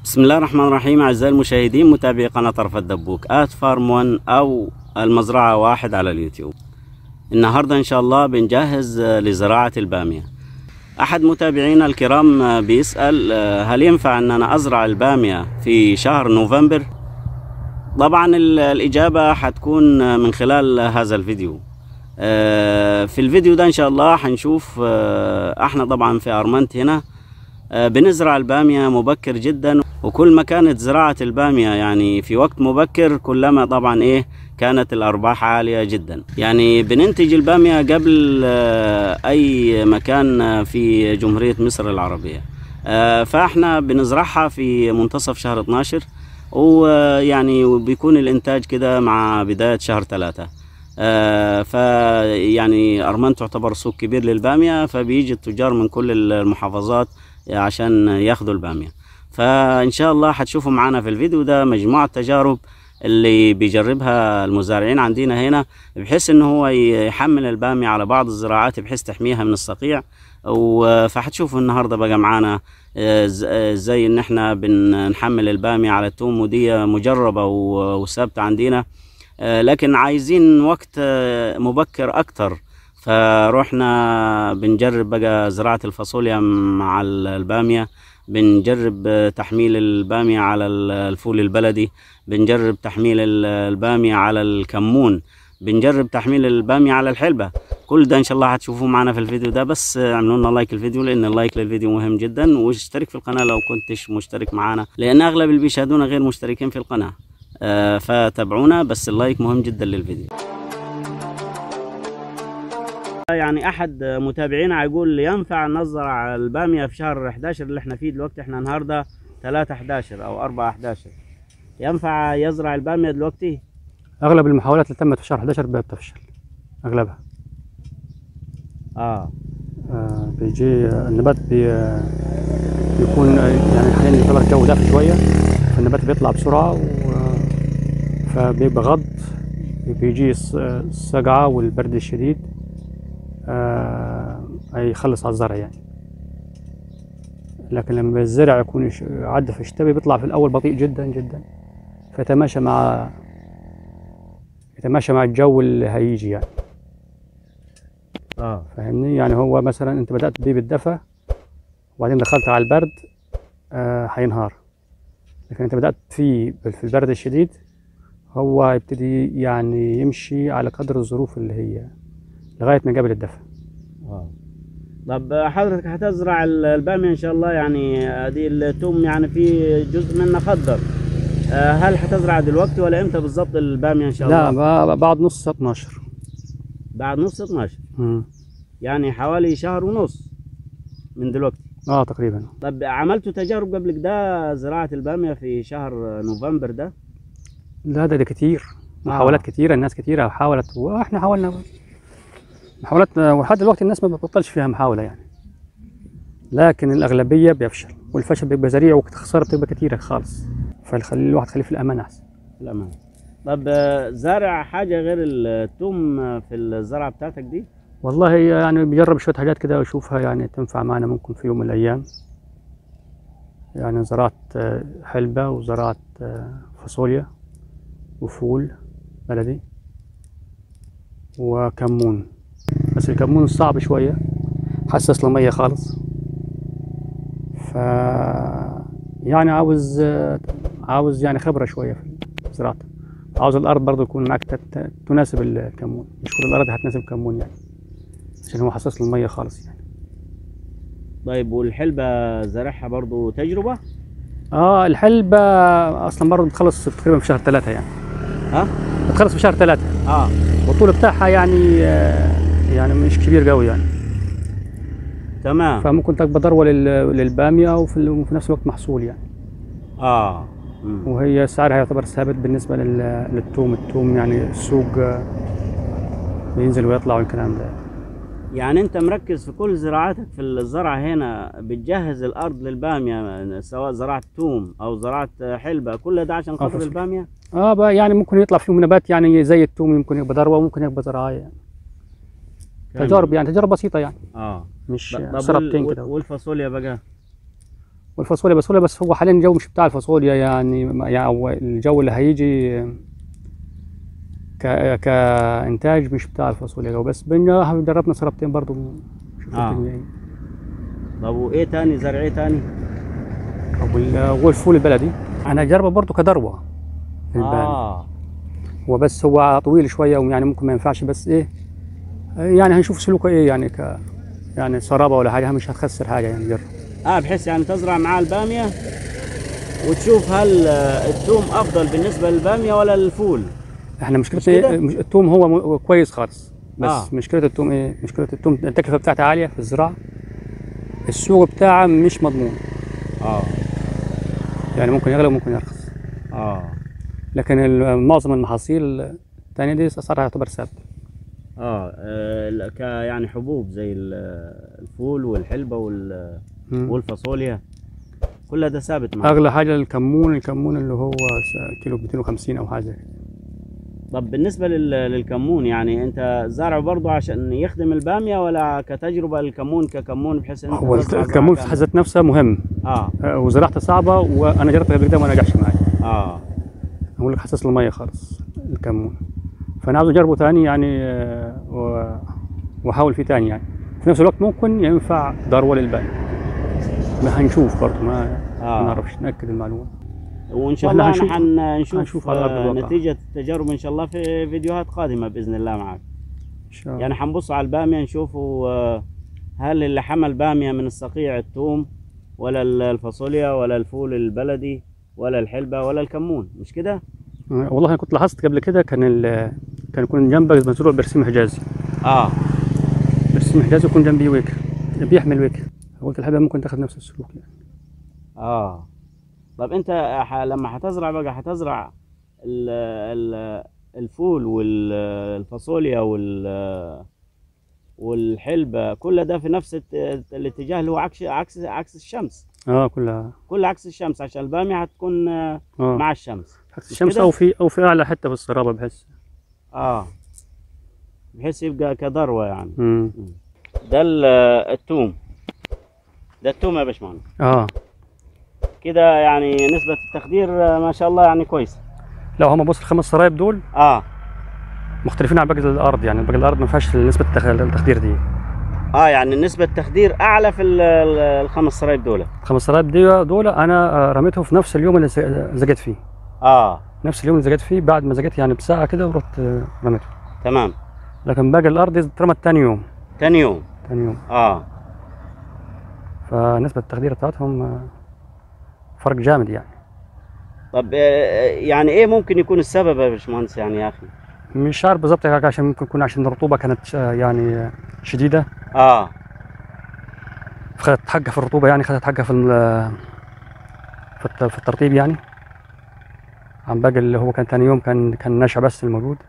بسم الله الرحمن الرحيم أعزائي المشاهدين متابعي قناة طرف الدبوك آت فارم 1 أو المزرعة واحد على اليوتيوب النهاردة إن شاء الله بنجهز آه، لزراعة البامية أحد متابعينا الكرام آه، بيسأل آه، هل ينفع أن أنا أزرع البامية في شهر نوفمبر طبعا ال- الإجابة حتكون آه، من خلال هذا الفيديو آه، في الفيديو ده إن شاء الله حنشوف آه، احنا طبعا في أرمنت هنا آه، بنزرع البامية مبكر جدا وكل ما كانت زراعة البامية يعني في وقت مبكر كلما طبعا ايه كانت الأرباح عالية جدا يعني بننتج البامية قبل آه، أي مكان آه، في جمهورية مصر العربية آه، فاحنا بنزرعها في منتصف شهر 12 ويعني بيكون الإنتاج كده مع بداية شهر ثلاثة آه، فيعني أرمان تعتبر سوق كبير للبامية فبيجي التجار من كل المحافظات عشان ياخدوا البامية فإن شاء الله هتشوفوا معانا في الفيديو ده مجموعة تجارب اللي بيجربها المزارعين عندنا هنا بحيث ان هو يحمل البامية على بعض الزراعات بحيث تحميها من الصقيع و- فهتشوفوا النهارده بقى معانا آه، ز- آه، ازاي ان احنا بنحمل البامية على التوم ودي مجربة و- وثابتة عندنا آه، لكن عايزين وقت آه، مبكر اكتر فروحنا بنجرب بقى زراعة الفاصوليا مع ال- البامية بنجرب آه، تحميل البامية على ال- الفول البلدي بنجرب تحميل ال- البامية على الكمون بنجرب تحميل البامية على الحلبة كل ده ان شاء الله هتشوفوه معنا في الفيديو ده بس آه، اعملوا لنا لايك الفيديو لان اللايك للفيديو مهم جدا واشترك في القناة لو كنتش مشترك معانا لان اغلب اللي بيشاهدونا غير مشتركين في القناة آه، فتابعونا بس اللايك مهم جدا للفيديو يعني احد متابعينا يقول ينفع نزرع الباميه في شهر 11 اللي احنا فيه دلوقتي احنا النهارده 3 11 او 4 11 ينفع يزرع الباميه دلوقتي اغلب المحاولات اللي تمت في شهر 11 بتفشل اغلبها اه آه بيجي آه، النبات بي آه، بيكون آه، يعني حاليا يعتبر الجو دافي شويه فالنبات بيطلع بسرعه و فبيبقى غض بيجي الص- الصقعه والبرد الشديد آه هيخلص على الزرع يعني لكن لما الزرع يكون يش- عدى في الشتاء بيطلع في الاول بطيء جدا جدا فيتماشى مع يتماشى مع الجو اللي هيجي يعني اه فاهمني يعني هو مثلا انت بدأت بيه بالدفى وبعدين دخلت على البرد آه هينهار لكن انت بدأت فيه بال- في البرد الشديد هو يبتدي يعني يمشي على قدر الظروف اللي هي لغاية ما قبل الدفى اه طب حضرتك هتزرع ال- الباميه ان شاء الله يعني ادي التوم يعني في جزء منه خضر آه هل هتزرع دلوقتي ولا امتى بالظبط الباميه ان شاء لا الله ب- بعد نص 12 بعد نص 12 مم. يعني حوالي شهر ونص من دلوقتي اه تقريبا طب عملتوا تجارب قبل كده زراعة البامية في شهر نوفمبر ده؟ لا ده, ده كتير محاولات كتيرة الناس كتيرة حاولت واحنا حاولنا محاولات ولحد دلوقتي الناس ما بتبطلش فيها محاولة يعني لكن الأغلبية بيفشل والفشل بيبقى ذريع والخسارة بتبقى كتيرة خالص فالخلي الواحد خليه في الأمان أحسن الأمان طب آه، زارع حاجة غير التوم آه، في الزرعة بتاعتك دي؟ والله يعني بيجرب شوية حاجات كده ويشوفها يعني تنفع معنا ممكن في يوم من الأيام يعني زرعت آه، حلبة وزرعت آه، فاصوليا وفول بلدي وكمون بس الكمون صعب شوية حساس للمية خالص ف يعني عاوز آه، عاوز يعني خبرة شوية في زراعته عاوز الأرض برضه يكون معاك تت- تناسب الكمون مش كل الأرض هتناسب الكمون يعني عشان هو حساس للمية خالص يعني طيب والحلبة زارعها برضو تجربة؟ اه الحلبة اصلا برضه بتخلص تقريبا في شهر ثلاثة يعني ها؟ بتخلص في شهر ثلاثة اه والطول بتاعها يعني آه يعني مش كبير قوي يعني تمام فممكن تبقى ضروة لل- للبامية وفي, ال- وفي نفس الوقت محصول يعني اه مم. وهي سعرها يعتبر ثابت بالنسبة لل- للثوم الثوم يعني السوق آه، بينزل ويطلع والكلام ده يعني انت مركز في كل زراعاتك في الزرع هنا بتجهز الارض للبامية سواء زراعة توم او زراعة حلبة كل ده عشان خاطر فصل. البامية؟ اه بقى يعني ممكن يطلع فيهم نبات يعني زي الثوم يمكن يبقى ضروة وممكن يبقى زراعية يعني. تجارب يعني تجارب بسيطة يعني اه مش طب وال- سربتين وال- كده والفاصوليا بقى والفاصوليا بسوليا بس هو حاليا الجو مش بتاع الفاصوليا يعني يعني أو الجو اللي هيجي ك كإنتاج مش بتاع الفاصوليا جو بس بن- جربنا سربتين برضو شفنا آه. الدنيا إيه. طب وايه تاني زرع ايه تاني؟ وال- والفول البلدي انا جربه برضه كدروه البان اه هو بس هو طويل شويه ويعني ممكن ما ينفعش بس ايه يعني هنشوف سلوكه ايه يعني ك يعني صرابه ولا حاجه مش هتخسر حاجه يعني جرب اه بحيث يعني تزرع معاه الباميه وتشوف هل آه، الثوم افضل بالنسبه للباميه ولا الفول احنا مشكلتنا مش كده؟ ايه مش- التوم هو م- كويس خالص بس آه. آه. مشكله التوم ايه مشكله التوم التكلفه بتاعتها عاليه في الزراعه السوق بتاعها مش مضمون اه يعني ممكن يغلى وممكن يرخص اه لكن ال- معظم المحاصيل الثانيه دي اسعارها تعتبر ثابته اه آه، لا، ك يعني حبوب زي ال- الفول والحلبه وال- مم. والفاصوليا كل ده ثابت معاك اغلى حاجه الكمون الكمون اللي هو س- كيلو ب 250 او حاجه زي كده. طب بالنسبه لل- للكمون يعني انت زارعه برضه عشان يخدم الباميه ولا كتجربه الكمون ككمون بحيث ان انت هو تزرع الكمون زراعة في حد ذات نفسه مهم اه آه، وزراعته صعبه وانا جربت قبل كده وما نجحش معايا اه اقول لك حساس للميه خالص الكمون فانا عاوز اجربه تاني يعني آه، و- واحاول فيه تاني يعني في نفس الوقت ممكن ينفع ذروه للباقي ما هنشوف برضه ما آه. ما نعرفش ناكد المعلومه وان شاء وإحنا الله هنشوف- نحن نشوف هنشوف على أرض آه، الواقع. نتيجه التجارب ان شاء الله في فيديوهات قادمه باذن الله معك ان شاء الله يعني حنبص على الباميه نشوفوا آه، هل اللي حمل باميه من الصقيع الثوم ولا ال- الفاصوليا ولا الفول البلدي ولا الحلبه ولا الكمون مش كده؟ آه، والله انا كنت لاحظت قبل كده كان ال- كان يكون جنبك مزروع برسيم حجازي اه برسيم حجازي يكون جنبيه ويك بيحمل ويك قلت الحبه ممكن تاخذ نفس السلوك يعني اه طب انت ح- لما حتزرع بقى حتزرع ال ال الفول والفاصوليا وال والحلبة كل ده في نفس الت- الاتجاه اللي هو عكس عكس عكس الشمس اه كلها كل عكس الشمس عشان البامية هتكون آه، اه مع الشمس عكس الشمس كده؟ او في او في اعلى حته في الصرابه بحس اه بحيث يبقى كذروة يعني امم ده ال- التوم ده التوم يا باشمهندس اه كده يعني نسبة التخدير آه، ما شاء الله يعني كويسة لو هم بص الخمس سرايب دول اه مختلفين عن باقي الارض يعني باقي الارض ما فيهاش نسبه التخ- التخدير دي اه يعني نسبة التخدير أعلى في ال- ال- الخمس سرايب دول الخمس سرايب دي دول انا آه، رميتهم في نفس اليوم اللي ز- زقت فيه اه نفس اليوم اللي زقت فيه بعد ما زقت يعني بساعه كده ورحت آه، رميته تمام لكن باقي الارض دي اترمت تاني يوم تاني يوم تاني يوم اه فنسبه التخدير بتاعتهم آه، فرق جامد يعني طب آه، يعني ايه ممكن يكون السبب يا باشمهندس يعني يا اخي مش عارف بالظبط يا كاكا، عشان ممكن يكون عشان الرطوبه كانت آه، يعني آه، شديده اه فخدت حقها في الرطوبه يعني خدت حقها في ال- في الت- في الترطيب يعني عن باقي اللي هو كان تاني يوم كان كان نشا بس الموجود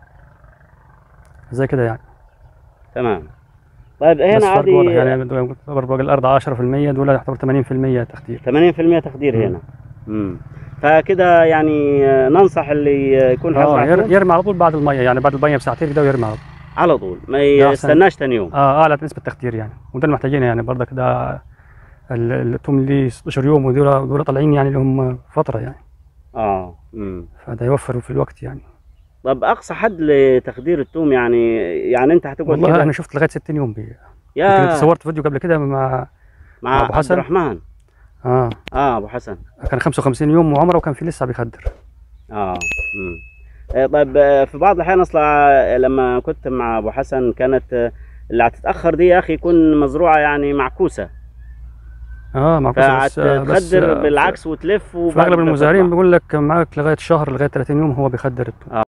زي كده يعني تمام طيب بس هنا فرق واضح عادي يعني دول- يعتبر باقي الارض 10% دول يعتبر 80% تخدير 80% تخدير مم. هنا امم فكده يعني آه، ننصح اللي آه، يكون اه حزرع ير- توم يرمي على طول بعد الميه يعني بعد الميه بساعتين كده ويرمي على طول على طول ما ده أحسن. يستناش تاني يوم اه اعلى نسبه تخدير يعني وده اللي محتاجينه يعني برضك ده ال- التوم اللي 16 يوم ودول دول طالعين يعني لهم فتره يعني اه امم فده يوفر في الوقت يعني طب اقصى حد لتخدير التوم يعني يعني انت هتقعد والله كده انا شفت لغايه 60 يوم بي يمكن يا صورت فيديو قبل كده مع مع أبو عبد حسن؟ الرحمن اه اه ابو حسن كان 55 يوم وعمره وكان في لسه بيخدر اه امم آه، طيب آه، في بعض الاحيان اصلا آه، لما كنت مع ابو حسن كانت آه، اللي هتتاخر دي يا اخي يكون مزروعه يعني معكوسه اه معكوسه بس آه، بس فهتخدر آه، بالعكس وتلف في اغلب وبعد المزارعين تطلع. بيقول لك معاك لغايه شهر لغايه 30 يوم هو بيخدر التوم